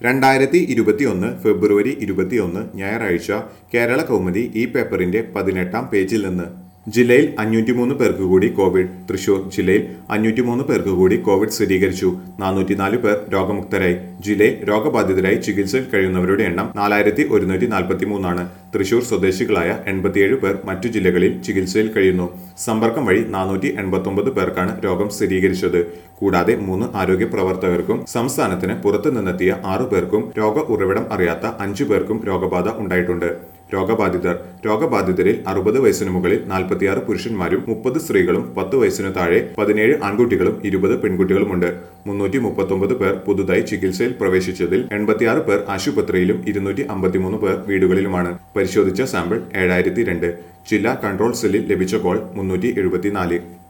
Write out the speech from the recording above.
രണ്ടായിരത്തി ഇരുപത്തിയൊന്ന് ഫെബ്രുവരി ഇരുപത്തിയൊന്ന് ഞായറാഴ്ച കേരള കൗമുദി ഈ പേപ്പറിന്റെ പതിനെട്ടാം പേജിൽ നിന്ന് ജില്ലയിൽ അഞ്ഞൂറ്റിമൂന്ന് പേർക്ക് കൂടി കോവിഡ് തൃശൂർ ജില്ലയിൽ അഞ്ഞൂറ്റിമൂന്ന് പേർക്ക് കൂടി കോവിഡ് സ്ഥിരീകരിച്ചു നാനൂറ്റിനാല് പേർ രോഗമുക്തരായി ജില്ലയിൽ രോഗബാധിതരായി ചികിത്സയിൽ കഴിയുന്നവരുടെ എണ്ണം നാലായിരത്തി ഒരുന്നൂറ്റി നാൽപ്പത്തി മൂന്നാണ് തൃശൂർ സ്വദേശികളായ എൺപത്തിയേഴ് പേർ മറ്റു ജില്ലകളിൽ ചികിത്സയിൽ കഴിയുന്നു സമ്പർക്കം വഴി നാനൂറ്റി എൺപത്തൊമ്പത് പേർക്കാണ് രോഗം സ്ഥിരീകരിച്ചത് കൂടാതെ മൂന്ന് ആരോഗ്യ പ്രവർത്തകർക്കും സംസ്ഥാനത്തിന് പുറത്തു നിന്നെത്തിയ ആറു പേർക്കും രോഗ ഉറവിടം അറിയാത്ത അഞ്ചു പേർക്കും രോഗബാധ ഉണ്ടായിട്ടുണ്ട് രോഗബാധിതർ രോഗബാധിതരിൽ അറുപത് വയസ്സിന് മുകളിൽ നാൽപ്പത്തിയാറ് പുരുഷന്മാരും മുപ്പത് സ്ത്രീകളും പത്ത് വയസ്സിന് താഴെ പതിനേഴ് ആൺകുട്ടികളും ഇരുപത് പെൺകുട്ടികളുമുണ്ട് മുന്നൂറ്റി മുപ്പത്തൊമ്പത് പേർ പുതുതായി ചികിത്സയിൽ പ്രവേശിച്ചതിൽ എൺപത്തിയാറ് പേർ ആശുപത്രിയിലും ഇരുന്നൂറ്റി അമ്പത്തിമൂന്ന് പേർ വീടുകളിലുമാണ് പരിശോധിച്ച സാമ്പിൾ ഏഴായിരത്തി രണ്ട് ജില്ലാ കൺട്രോൾ സെല്ലിൽ ലഭിച്ച കോൾ മുന്നൂറ്റി എഴുപത്തിനാല്